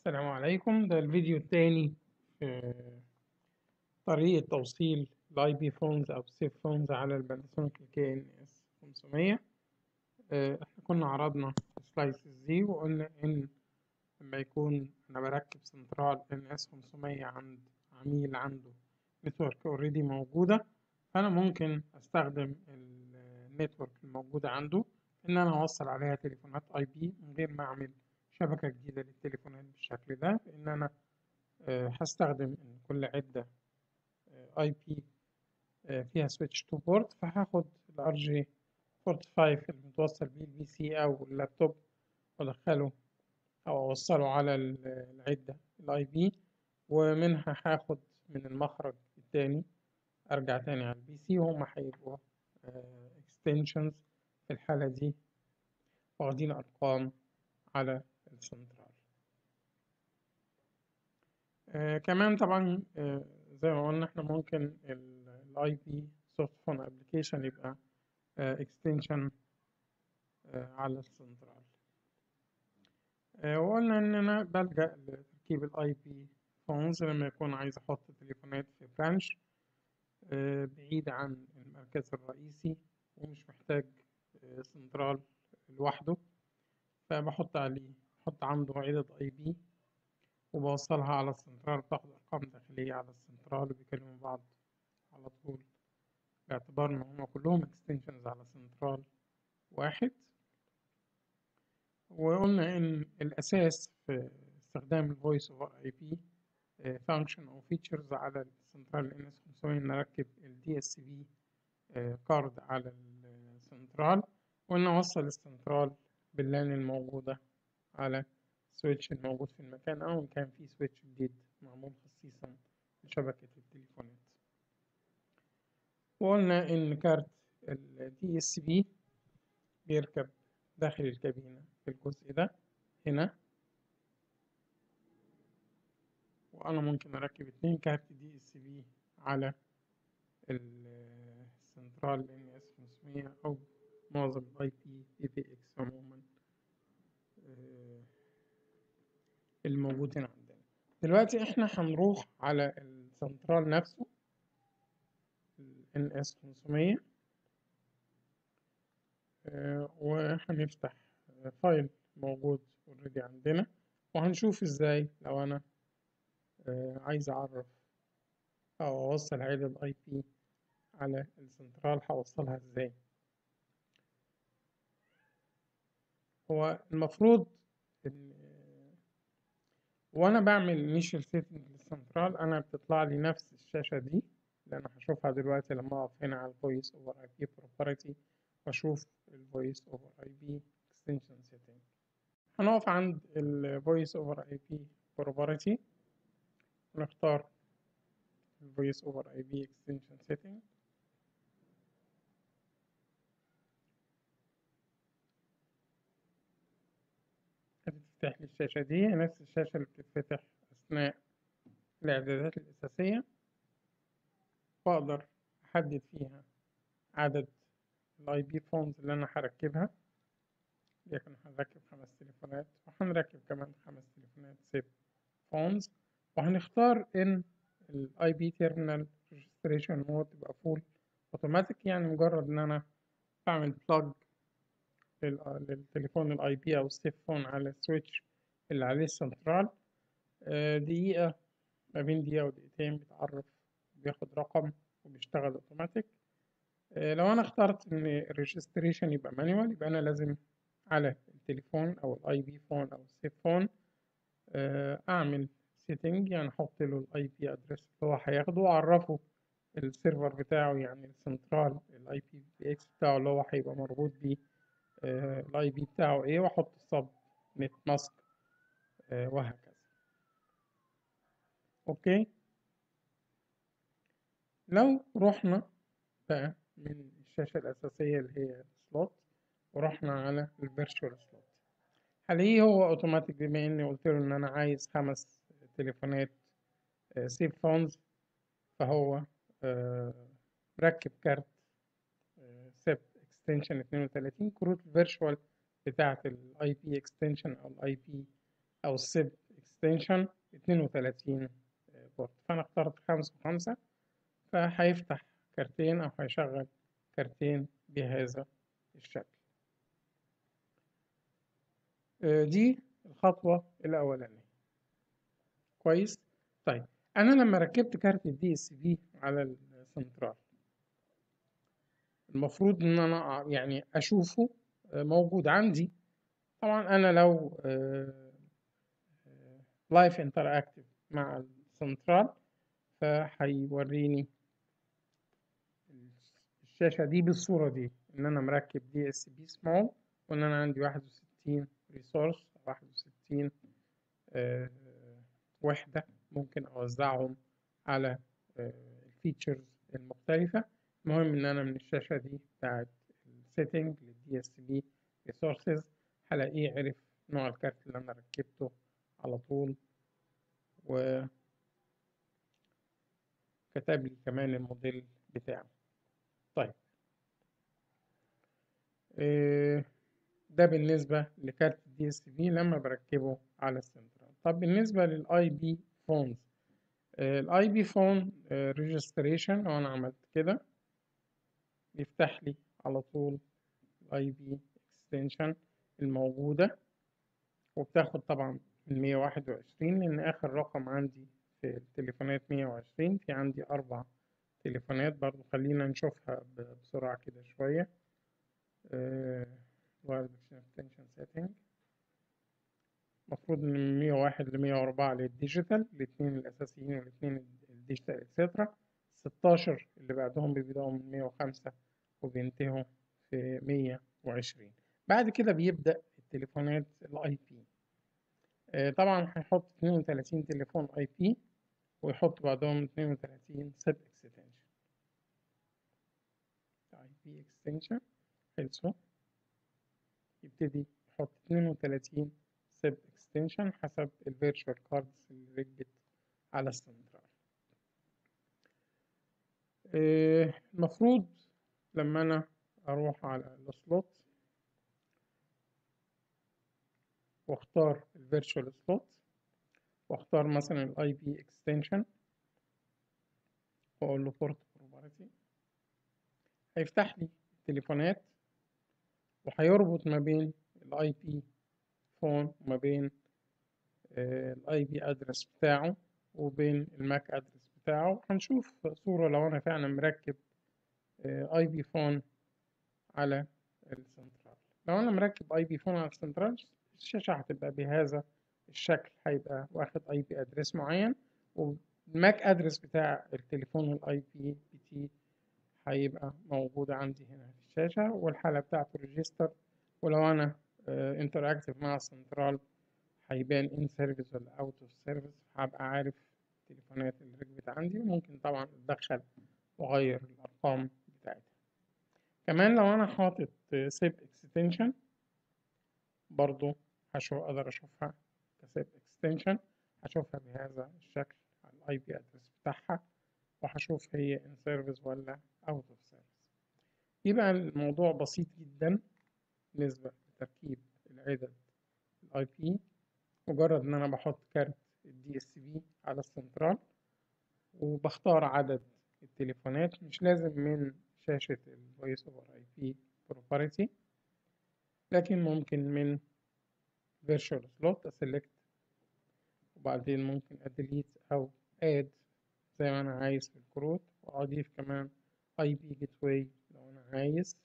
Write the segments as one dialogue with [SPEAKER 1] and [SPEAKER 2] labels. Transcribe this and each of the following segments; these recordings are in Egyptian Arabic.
[SPEAKER 1] السلام عليكم ده الفيديو التاني في طريقة توصيل الاي بي فونز او السيف فونز على الباناسونيك كي ان اس 500 آه، احنا كنا عرضنا السلايسز دي وقلنا ان لما يكون انا بركب سنترال ان اس 500 عند عميل عنده نتورك اوريدي موجودة فانا ممكن استخدم النتورك الموجودة عنده ان انا اوصل عليها تليفونات اي بي من غير ما اعمل شبكة جديدة للتليفونات بالشكل ده لأن أنا آه، هستخدم إن كل عدة اي بي فيها سويتش تو بورت فهاخد الار جي 45 اللي متوصل بيه البي سي أو اللابتوب وأدخله أو أوصله على العدة الاي بي ومنها هاخد من المخرج التاني أرجع تاني على البي سي وهما هيبقوا اكستنشنز في الحالة دي واخدين أرقام على السنترال آه كمان طبعا آه زي ما قلنا احنا ممكن الاي بي سوفت فون ابلكيشن يبقى اكستنشن آه على السنترال آه وقلنا ان انا بلجأ لتركيب الاي بي فونز لما يكون عايز احط تليفونات في برانش آه بعيد عن المركز الرئيسي ومش محتاج آه سنترال لوحده فبحط عليه بحط عنده عدد اي بي وبوصلها على السنترال باخد ارقام داخلية على السنترال وبيكلموا بعض على طول باعتبار ان هما كلهم اكستنشنز على سنترال واحد وقلنا ان الاساس في استخدام الفويس اوفر اي بي فانكشن او فيتشرز على السنترال ان اس 500 نركب الدي اس بي كارد على السنترال وان اوصل السنترال باللان الموجودة على السويتش الموجود في المكان أو إن كان في سويتش جديد معمول خصيصا لشبكة التليفونات وقلنا إن كارت ال DSP بيركب داخل الكابينة في الجزء ده هنا وأنا ممكن أركب اتنين كارت DSP على السنترال NS 500 أو معظم الاي بي اي بي اكس عموما الموجود هنا عندنا دلوقتي احنا هنروح على السنترال نفسه ال NS 500 وهنفتح فايل موجود اوريدي عندنا وهنشوف ازاي لو انا عايز اعرف او اوصل عدد اي بي على السنترال هوصلها ازاي هو المفروض ان وانا بعمل initial setting للسنترال انا بتطلع لي نفس الشاشة دي اللي انا هشوفها دلوقتي لما اقف هنا على الفويس اوفر اي بي proprietary واشوف الفويس اوفر اي بي extension setting هنقف عند الفويس اوفر اي بي proprietary ونختار الفويس اوفر اي بي extension setting هتفتح لي الشاشة دي نفس الشاشة اللي بتتفتح أثناء الإعدادات الأساسية وأقدر أحدد فيها عدد الأي بي فونز اللي أنا هركبها لكن هنركب خمس تليفونات وهنركب كمان خمس تليفونات سيب فونز وهنختار إن الأي بي تيرمينال ريجستريشن مود يبقى فول أوتوماتيك يعني مجرد إن أنا بعمل بلاج للتليفون الاي بي او السيف فون على السويتش اللي عليه السنترال دقيقة ما بين دقيقة ودقيقتين بيتعرف بياخد رقم وبيشتغل اوتوماتيك لو انا اخترت ان الريجستريشن يبقى مانيوال يبقى انا لازم على التليفون او الاي بي فون او السيف فون اعمل سيتنج يعني احط له الاي بي ادرس اللي هو هياخده واعرفه السيرفر بتاعه يعني السنترال الاي بي بي اكس بتاعه اللي هو هيبقى مربوط بيه الاي بي بتاعه ايه واحط السب نت ماسك وهكذا اوكي لو رحنا بقى من الشاشة الأساسية اللي هي سلوت ورحنا على الفيرتشوال سلوت هلاقيه هو اوتوماتيك بما اني قلت له ان انا عايز خمس تليفونات سيف فونز فهو مركب كارت سيب اكستنشن 32 كروت الفيرتشوال بتاعة الاي بي اكستنشن او الاي بي او السيب اكستنشن 32 بورت فأنا اخترت خمسة وخمسة فهيفتح كارتين أو هيشغل كارتين بهذا الشكل دي الخطوة الأولانية كويس طيب أنا لما ركبت كارت الدي اس بي على السنترال المفروض إن أنا يعني أشوفه موجود عندي طبعا أنا لو لايف انتراكتيف مع السنترال فهيوريني الشاشة دي بالصورة دي إن أنا مركب دي اس بي سمول وإن أنا عندي واحد وستين ريسورس واحد وستين وحدة ممكن أوزعهم على الفيتشرز المختلفة المهم إن أنا من الشاشة دي بتاعت السيتنج للدي اس بي ريسورسز هلاقيه عرف نوع الكارت اللي أنا ركبته على طول و كتب لي كمان الموديل بتاعه طيب ده بالنسبة لكارت الدي اس بي لما بركبه على السنترال طب بالنسبة للاي بي فونز الاي بي فون ريجستريشن لو انا عملت كده بيفتح لي على طول الاي بي اكستنشن الموجودة وبتاخد طبعا من مية واحد وعشرين لأن آخر رقم عندي في التليفونات مية وعشرين في عندي أربع تليفونات برضو خلينا نشوفها بسرعة كده شوية wireless extension setting المفروض من مية واحد لمية وأربعة للديجيتال الاتنين الأساسيين والاتنين الديجيتال اكسترا ستاشر اللي بعدهم بيبدأوا من مية وخمسة وبينتهوا في مية وعشرين بعد كده بيبدأ التليفونات الاي بي طبعا هيحط اتنين وتلاتين تليفون اي بي ويحط بعدهم اتنين وتلاتين سب اكستنشن اي بي اكستنشن خلصوا يبتدي يحط اتنين وتلاتين سب اكستنشن حسب الفيرتشوال كاردز اللي ركبت على السنترال المفروض لما انا اروح على السلوت واختار الفيرتشوال سلوت واختار مثلا الاي بي اكستنشن واقول له بورت بروبرتي هيفتح لي التليفونات وهيربط ما بين الاي بي فون وما بين الاي بي ادرس بتاعه وبين الماك ادرس بتاعه هنشوف صورة لو انا فعلا مركب اي بي فون على السنترال لو انا مركب اي بي فون على السنترال الشاشة هتبقى بهذا الشكل هيبقى واخد اي بي ادرس معين والماك ادرس بتاع التليفون الاي بي بي تي هيبقى موجود عندي هنا في الشاشة والحالة بتاعته ريجستر ولو انا انتراكتيف مع السنترال هيبان ان سيرفيس ولا اوت اوف سيرفيس هبقى عارف التليفونات اللي ركبت عندي وممكن طبعا اتدخل واغير الارقام بتاعتها كمان لو انا حاطط سيب اكستنشن برضو هشوف اقدر اشوفها كسيب اكستنشن هشوفها بهذا الشكل على الاي بي ادرس بتاعها وهشوف هي ان سيرفيس ولا اوت اوف سيرفيس يبقى الموضوع بسيط جدا بالنسبة لتركيب العدد الاي بي مجرد ان انا بحط كارت الدي اس بي على السنترال وبختار عدد التليفونات مش لازم من شاشة الفويس اوفر اي بي بروبرتي لكن ممكن من virtual slot أسلكت وبعدين ممكن أديليت أو add زي ما أنا عايز في الكروت وأضيف كمان اي بي جيت واي لو أنا عايز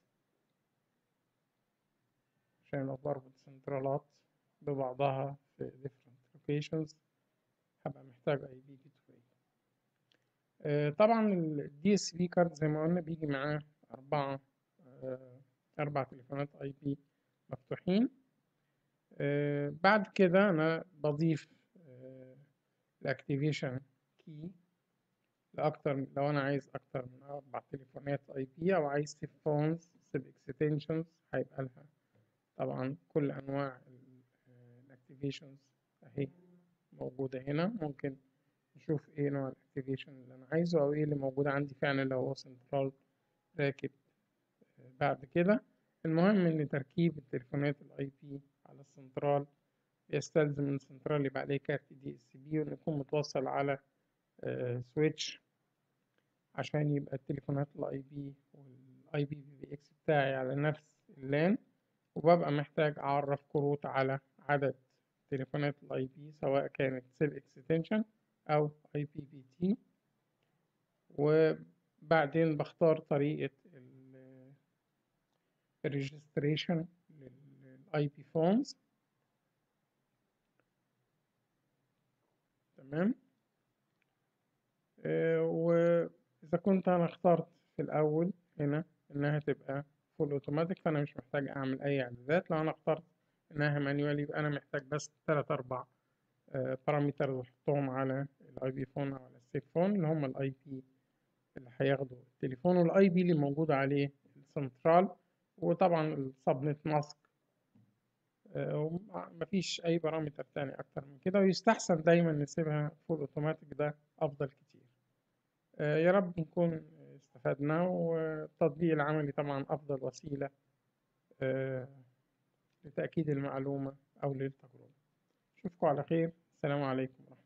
[SPEAKER 1] عشان لو بربط سنترالات ببعضها في different locations هبقى محتاج اي بي جيت واي طبعا الدي اس بي كارد زي ما قلنا بيجي معاه أربعة آه أربع تليفونات اي بي مفتوحين آه بعد كده أنا بضيف آه الأكتيفيشن كي لأكتر لو أنا عايز أكتر من أربع تليفونات أي بي أو عايز سيب فونز سيب اكستنشنز هيبقى لها طبعا كل أنواع الأكتيفيشنز أهي موجودة هنا ممكن نشوف إيه نوع الأكتيفيشن اللي أنا عايزه أو إيه اللي موجود عندي فعلا لو هو سنترال راكب بعد كده المهم إن تركيب التليفونات الأي بي على السنترال بيستلزم من سنترال يبقى عليه كارت دي اس بي وإنه يكون متوصل على سويتش عشان يبقى التليفونات الاي بي والاي بي بي بي اكس بتاعي على نفس اللان وببقى محتاج أعرف كروت على عدد تليفونات الاي بي سواء كانت سيل اكستنشن أو اي بي بي تي وبعدين بختار طريقة الريجستريشن للاي بي فونز تمام آه، وإذا كنت أنا اخترت في الأول هنا إنها تبقى فول أوتوماتيك فأنا مش محتاج أعمل أي إعدادات لو أنا اخترت إنها مانيوال يبقى أنا محتاج بس تلات أربع بارامترز أحطهم على الأي بي فون أو على السيت فون اللي هم الأي بي اللي هياخدوا التليفون والأي بي اللي موجود عليه السنترال وطبعا السبنت ماسك مفيش أي بارامتر تاني أكتر من كده ويستحسن دايما نسيبها فول أوتوماتيك ده أفضل كتير آه، يا رب نكون استفدنا والتطبيق العملي طبعا أفضل وسيلة آه، لتأكيد المعلومة أو للتجربة أشوفكم على خير السلام عليكم ورحمة الله